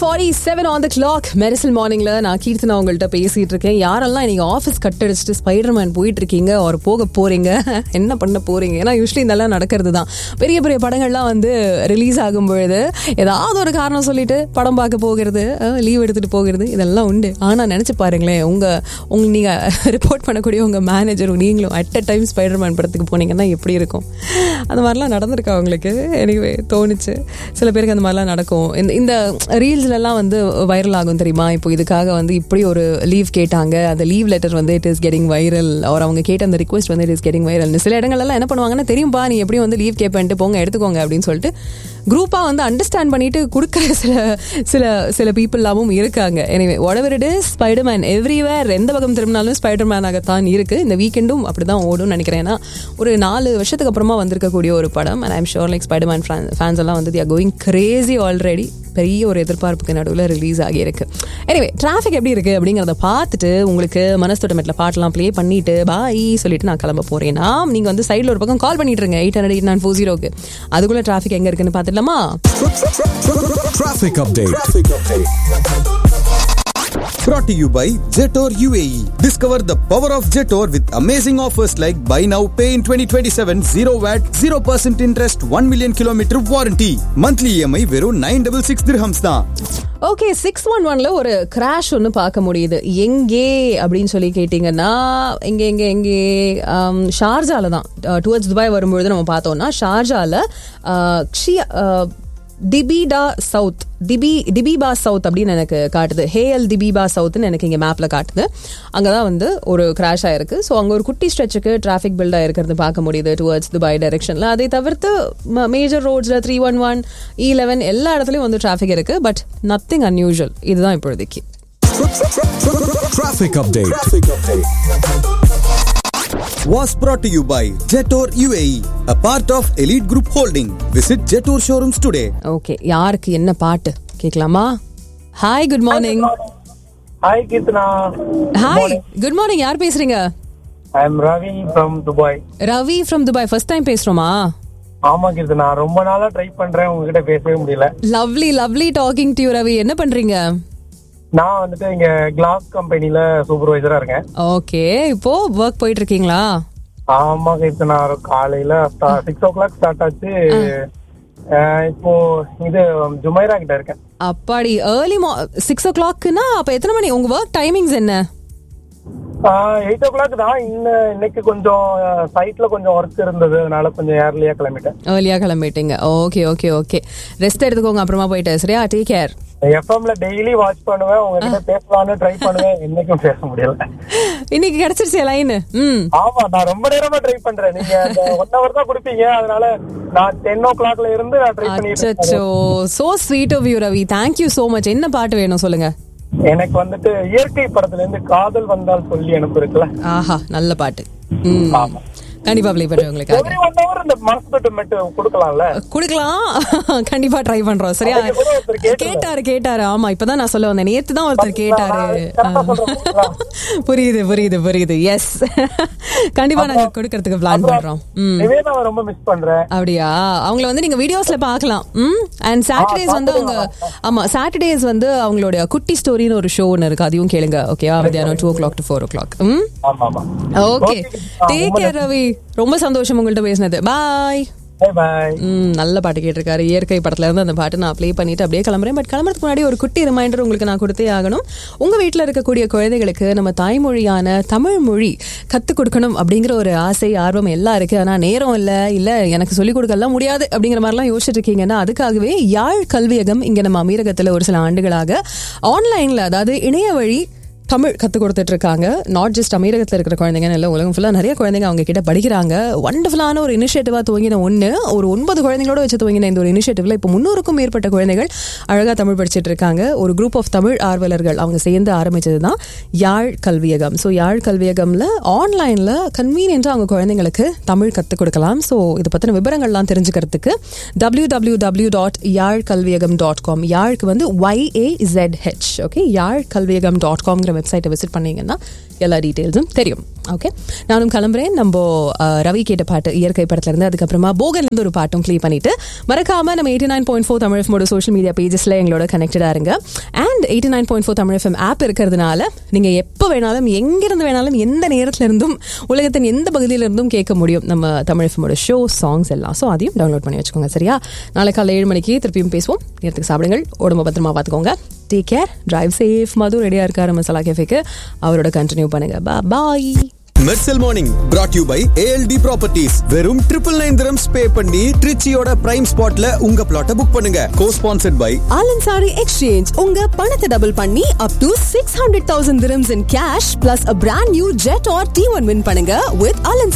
Forty seven on the clock Mersal மார்னிங்ல நான் கீர்த்தனா உங்கள்கிட்ட பேசிட்டு இருக்கேன் யாரெல்லாம் நீங்க ஆஃபீஸ் கட் அடிச்சுட்டு ஸ்பைடர்மேன் போயிட்டு இருக்கீங்க ஒரு போக போறீங்க என்ன பண்ண போறீங்க ஏன்னா யூஸ்வலி இதெல்லாம் நடக்கிறது தான் பெரிய பெரிய படங்கள்லாம் வந்து ரிலீஸ் ஆகும் பொழுது ஏதாவது ஒரு காரணம் சொல்லிட்டு படம் பார்க்க போகிறது லீவ் எடுத்துட்டு போகிறது இதெல்லாம் உண்டு ஆனா நினைச்சு பாருங்களேன் உங்க உங்க நீங்க ரிப்போர்ட் பண்ணக்கூடிய உங்க மேனேஜரும் நீங்களும் அட் அ டைம் ஸ்பைடர்மேன் படத்துக்கு போனீங்கன்னா எப்படி இருக்கும் அந்த மாதிரிலாம் நடந்திருக்கா உங்களுக்கு எனிவே தோணுச்சு சில பேருக்கு அந்த மாதிரிலாம் நடக்கும் இந்த இந்த ரீல்ஸ்லலாம் வந்து வைரல் ஆகும் தெரியுமா இப்போ இதுக்காக வந்து இப்படி ஒரு லீவ் கேட்டாங்க அந்த லீவ் லெட்டர் வந்து இட் இஸ் கெட்டிங் வைரல் அவர் அவங்க கேட்ட அந்த ரிக்வஸ்ட் வந்து இட் இஸ் கெட்டிங் வைரல் சில இடங்கள்லாம் என்ன பண்ணுவாங்கன்னா தெரியும்பா நீ எப்படி வந்து லீவ் கேட்பேன்ட்டு போங்க எடுத்துக்கோங்க அப்படின்னு சொல்லிட்டு குரூப்பாக வந்து அண்டர்ஸ்டாண்ட் பண்ணிட்டு கொடுக்குற சில சில சில பீப்புளாவும் இருக்காங்க எனவே whatever it is Spiderman everywhere எந்த பக்கம் திரும்பினாலும் ஸ்பைடர்மேனாகத்தான் இருக்கு இந்த வீக்கெண்டும் அப்படிதான் ஓடும்னு நினைக்கிறேன் ஏன்னா ஒரு நாலு வருஷத்துக்கு அப்புறமா வந்திருக்கக்கூடிய ஒரு படம் and I'm sure like Spiderman fans எல்லாம் வந்து ஆர் கோயிங் கிரேசி ஆல்ரெடி பெரிய ஒரு எதிர்பார்ப்புக்கு நடுவில் ரிலீஸ் ஆகியிருக்கு எனிவே டிராஃபிக் எப்படி இருக்கு அப்படிங்கிறத பார்த்துட்டு உங்களுக்கு மனசோட்டமெட்டில் பாட்டெல்லாம் ப்ளே பண்ணிட்டு பாய் சொல்லிட்டு நான் கிளம்ப போறேன்னா நீங்க வந்து சைடில் ஒரு பக்கம் கால் பண்ணிட்டு இருங்க eight hundred eight nine four ஜீரோக்கு அதுக்குள்ள டிராஃபிக் எங்க இருக்குன்னு பார்த்துடலாமா Traffic update. Brought to you by Jetor UAE. Discover the power of Jetor with amazing offers like buy now, pay in 2027, 0 VAT, 0% interest, 1 million kilometer warranty. Monthly EMI வெறும் 966 dirhams தான். Okay six one ஒன்ல ஒரு crash ஒன்று பார்க்க முடியுது எங்கே அப்படின்னு சொல்லி கேட்டிங்கன்னா எங்கே எங்கே எங்கே ஆம், ஷார்ஜால தான் டுவர்ட்ஸ் துபாய் வரும்பொழுது நம்ம பார்த்தோம்னா ஷார்ஜால ஆஹ், க்ஷியா ஆஹ், டிபிடா சவுத் டிபி டிபிபா சவுத் அப்படின்னு எனக்கு காட்டுது ஹேஎல் டிபிபா சவுத்னு எனக்கு இங்கே மேப்பில் காட்டுது அங்கே தான் வந்து ஒரு கிராஷ் ஆயிருக்கு ஸோ அங்கே ஒரு குட்டி ஸ்ட்ரெச்சுக்கு டிராஃபிக் பில்ட் ஆயிருக்கிறது பார்க்க முடியுது டுவர்ட்ஸ் துபாய் டைரக்ஷனில் அதை தவிர்த்து மேஜர் ரோட்ஸில் three one one E eleven எல்லா இடத்துலையும் வந்து டிராஃபிக் இருக்கு பட் நத்திங் அன்யூஷுவல் இதுதான் இப்போதைக்கு Traffic update. Was brought to you by Jetor UAE, a part of Elite Group Holding. Visit Jetor showrooms today. Okay யாருக்கு என்ன பாட்டு கேட்கலாமா hi good morning hi Keerthana hi good morning யார் பேசுறீங்க I am Ravi from Dubai Ravi from Dubai first time பேசுறோமா ஆமா கீர்த்தனா ரொம்ப நாளா ட்ரை பண்றேன் உங்ககிட்ட பேசவே முடியல lovely lovely talking to Ravi என்ன பண்றீங்க நான் வந்துட்டு இங்க கிளாஸ் கம்பெனில சூப்பர்வைசரா இருக்கேன் ஓகே இப்போ ஒர்க் போயிட்டு இருக்கீங்களா ஆமா கீர்த்தனா காலையில சிக்ஸ் ஓ கிளாக் ஸ்டார்ட் ஆச்சு அஹ், இப்போ இது ஜுமைரா கிட்ட இருக்கேன் அப்பாடி ஏர்லி சிக்ஸ் ஓ கிளாக்னா அப்ப எத்தனை மணி உங்க ஒர்க் டைமிங்ஸ் என்ன எயிட் ஓ கிளாக் தான் இன்ன- இன்னைக்கு கொஞ்சம் சைட்ல கொஞ்சம் ஒர்க் இருந்தது அதனால கொஞ்சம் ஏர்லியா கிளம்பிட்டேன் ஏர்லியா கிளம்பிட்டீங்க ஓகே ஓகே ஓகே ரெஸ்ட் எடுத்துக்கோங்க அப்புறமா போயிட்டு சரியா டேக் கேர் எஃப்எம்ல டெய்லி வாட்ச் பண்ணுவேன் உங்ககிட்ட பேசலாம்னு ட்ரை பண்ணுவேன் என்னைக்கும் பேச முடியல இன்னைக்கு கிடைச்சிருச்சு லைன் ம் ஆமா நான் ரொம்ப நேரமா ட்ரை பண்றேன் நீங்க அந்த ஒன் ஹவர் தான் கொடுப்பீங்க அதனால நான் டென் ஓ கிளாக்ல இருந்து நான் ட்ரை பண்ணிட்டு இருக்கேன். அச்சோ so sweet of you Ravi thank you so much என்ன பாட்டு வேணும் சொல்லுங்க எனக்கு வந்துட்டு இயற்கை படத்துல இருந்து காதல் வந்தால் சொல்லி அனுப்பு இருக்குல்ல ஆஹா நல்ல பாட்டு ம் ஆமா. கண்டிப்பா ப்ளே பண்றேன் உங்களுக்காக எவ்ரி ஒன் ஹவர் இந்த மனசு தொட்டு மெட்டு கொடுக்கலாம்ல குடுக்கலாம் கண்டிப்பா ட்ரை பண்றோம் சரியா அன்னைக்கு கூட ஒருத்தர் கேட்டிருந்தாரு. கேட்டாரு கேட்டாரு ஆமா இப்பதான் நான் சொல்ல வந்தேன் நேத்து தான் ஒருத்தர் கேட்டாரு கரெக்டா சொல்றேன். புரியுது புரியுது புரியுது எஸ் கண்டிப்பா நாங்க கொடுக்கறதுக்கு பிளான் பண்றோம் ம் நிவேதாவை ரொம்ப மிஸ் பண்றேன் அப்படியா அவங்கள வந்து நீங்க வீடியோஸ்ல பார்க்கலாம் ம் அண்ட் சாட்டர்டேஸ் வந்து அவங்க ஆமா சாட்டர்டேஸ் வந்து அவங்களுடைய குட்டி ஸ்டோரின்னு ஒரு ஷோ ஒன்று இருக்கு அதையும் கேளுங்க ஓகேவா மத்தியானம் two o'clock to four o'clock ம் ஆமா ஆமா okay Okay. Take care Ravi ரொம்ப சந்தோஷம் உங்கள்கிட்ட பேசினது பாய் பை பாய் ம் நல்ல பாட்டு கேட்டிருக்காரு இயற்கை படத்துல இருந்து அந்த பாட்டு நான் ப்ளே பண்ணிட்டு அப்படியே கிளம்புறேன் பட் கிளம்புறதுக்கு முன்னாடி ஒரு குட்டி ரிமைண்டர் உங்களுக்கு நான் கொடுத்தே ஆகணும் உங்க வீட்டில் இருக்கக்கூடிய குழந்தைகளுக்கு நம்ம தாய்மொழியான தமிழ் மொழி கற்றுக் கொடுக்கணும் அப்படிங்கிற ஒரு ஆசை ஆர்வம் எல்லாம் இருக்கு ஆனா நேரம் இல்லை இல்ல எனக்கு சொல்லிக் கொடுக்கலாம் முடியாது அப்படிங்கிற மாதிரிலாம் யோசிச்சுட்டு இருக்கீங்கன்னா அதுக்காகவே யாழ் கல்வியகம் இங்க நம்ம அமீரகத்துல ஒரு சில ஆண்டுகளாக ஆன்லைன்ல அதாவது இணைய வழி தமிழ் கற்றுக் கொடுத்துட்டு இருக்காங்க நாட் ஜஸ்ட் அமீரகத்தில் இருக்கிற குழந்தைங்க இல்லை உலகம் ஃபுல்லாக நிறைய குழந்தைங்க அவங்க கிட்ட படிக்கிறாங்க ஒண்டர்ஃபுல்லான ஒரு இனிஷியேட்டிவாக துவங்கின ஒன்று ஒரு ஒன்பது குழந்தைங்களோட வச்சு துவங்கின இந்த ஒரு இனிஷியேட்டிவ்ல இப்போ முன்னூறுக்கும் மேற்பட்ட குழந்தைகள் அழகாக தமிழ் படிச்சிட்டு இருக்காங்க ஒரு குரூப் ஆஃப் தமிழ் ஆர்வலர்கள் அவங்க சேர்ந்து ஆரம்பிச்சது தான் யாழ் கல்வியகம் ஸோ யாழ் கல்வியகம்ல ஆன்லைனில் கன்வீனியன்ட்டாக அவங்க குழந்தைங்களுக்கு தமிழ் கற்றுக் கொடுக்கலாம் ஸோ இது பற்றின விவரங்கள்லாம் தெரிஞ்சுக்கிறதுக்கு W W W dot Yaal Kalviyagam dot com யாழ்க்கு வந்து Y A H okay Yaal Kalviyagam dot காம்ங்கிற வெப்சைட்டை விசிட் பண்ணீங்கன்னா எல்லா டீட்டெயில்ஸும் தெரியும் ஓகே நானும் கிளம்புறேன் நம்ம அஹ், ரவி கேட்ட பாட்டு இயற்கை படத்துல இருந்து அதுக்கப்புறமா போகன்லேருந்து ஒரு பாட்டும் ப்ளே பண்ணிட்டு மறக்காம நம்ம eighty nine point four Tamil எஃப்மோட சோஷியல் மீடியா பேஜஸ்ல எங்களோட கனெக்டடா இருங்க and eighty nine point four Tamil FM app இருக்கிறதுனால நீங்க எப்போ வேணாலும் எங்கிருந்து வேணாலும் எந்த நேரத்துல இருந்தும் உலகத்தின் எந்த பகுதியில இருந்தும் கேட்க முடியும் நம்ம தமிழ் எஃப்எமோட ஷோ சாங்ஸ் எல்லாம் ஸோ அதையும் டவுன்லோட் பண்ணி வச்சுக்கோங்க சரியா நாளை காலை ஏழு மணிக்கு திருப்பியும் பேசுவோம் நேரத்துக்கு சாப்பிடுங்கள் உடம்பு பத்திரமா பார்த்துக்கோங்க take care drive safe Madhu ரெடியா இருக்காரு மசாலா கேஃபேக்கு அவரோட கண்டினியூ பண்ணுங்க bye Mersal morning brought you by ALT properties வெறும் ட்ரிபிள் நைன் திரம்ஸ் பே பண்ணி ட்ரிச்சியோட பிரைம் ஸ்பாட்ல உங்க பிளாட்டை புக் பண்ணுங்க co sponsored by Al Ansari exchange உங்க பணத்தை டபுள் பண்ணி up to six hundred thousand dirhams in cash plus a brand new Jetour T one win பண்ணுங்க வித் அலன்